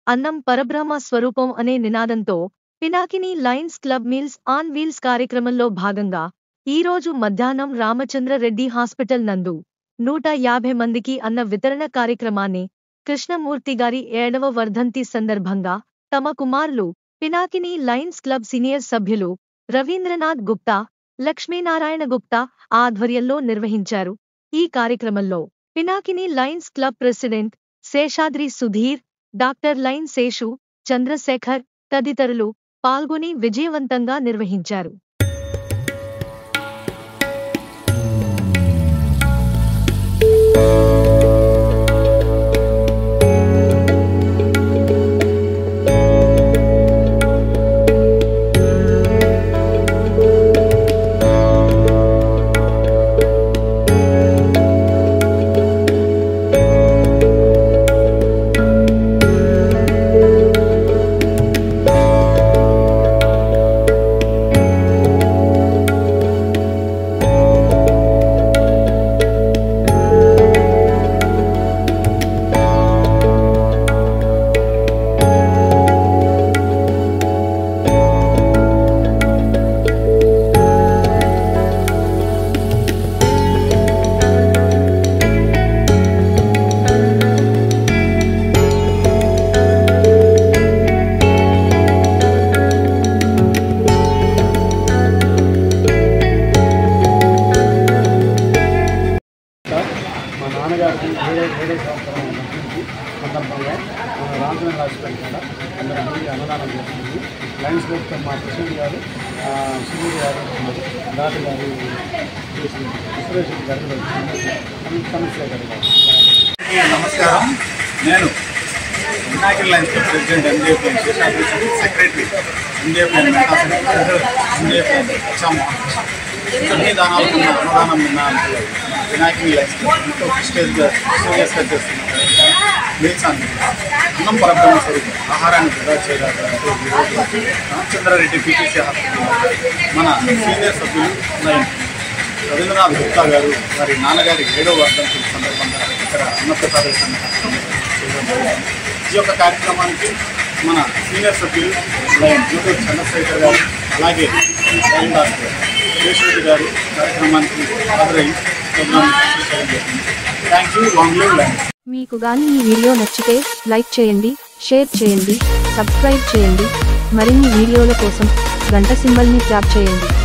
అన్నం పరబ్రహ్మ స్వరూపం అనే నినాదంతో Pinakini Lions Club meals on wheels కార్యక్రమంలో భాగంగా ఈరోజు మధ్యాహ్నం రామచంద్ర రెడ్డి హాస్పిటల్ నందు నూట యాభై మందికి అన్న వితరణ కార్యక్రమాన్ని కృష్ణమూర్తి గారి ఏడవ వర్ధంతి సందర్భంగా తమ కుమారులు పినాకిని లయన్స్ క్లబ్ సీనియర్ సభ్యులు రవీంద్రనాథ్ గుప్తా లక్ష్మీనారాయణ గుప్తా ఆధ్వర్యంలో నిర్వహించారు ఈ కార్యక్రమంలో Pinakini Lions Club president Seshadri Sudheer doctor lion Seshu Chandrasekhar తదితరులు పాల్గొని విజయవంతంగా నిర్వహించారు మా నాన్నగారికి ఏడే ఏడే సంవత్సరం నుంచి సందర్భంగా మన రామచంద్ర హాస్పిటల్ కూడా అందరూ మందికి అన్నదానం చేస్తుంది లయన్స్ క్లబ్తో మా ప్రెసిడెంట్ గారు ఆ, సునీల్ గారు దాటి గారు విశ్వేశ్వర గారు సమస్య గారు నమస్కారం నేను Vinayakar Lions president MJP Seshadri secretary MJP మెటా సెక్రటరీ ఎంజేపీ వచ్చాము అన్ని దానాలు ఉన్న అన్నదానం విన్నాను వినాయకర్ లైన్స్ ఎంతో ప్రిస్టేజ్గా సీరియస్గా చేస్తున్నారు మీల్స్ అన్ని అన్నం పరబ్రహ్మ స్వరూపం ఆహారాన్ని వృధా చేయగలరంటే ఈరోజు రామచంద్రారెడ్డి పీటీసీ హాస్పిటల్ మన సీనియర్ సభ్యులు లైన్ రవీంద్రనాథ్ గుప్తా గారు వారి నాన్నగారి ఏడవ వర్ధంతి సందర్భంగా ఇక్కడ అన్నప్రసాద ఈ యొక్క కార్యక్రమానికి మన సీనియర్ సభ్యులు లైన్ యూట్యూబ్ చంద్రశేఖర్ గారు అలాగే లైన్ డాక్టర్ శేషరెడ్డి గారు కార్యక్రమానికి హాజరై thank you long live lion మీకు గాని ఈ వీడియో నచ్చితే లైక్ చేయండి షేర్ చేయండి సబ్స్క్రైబ్ చేయండి మరిన్ని వీడియోల కోసం గంట సింబల్ని ట్యాప్ చేయండి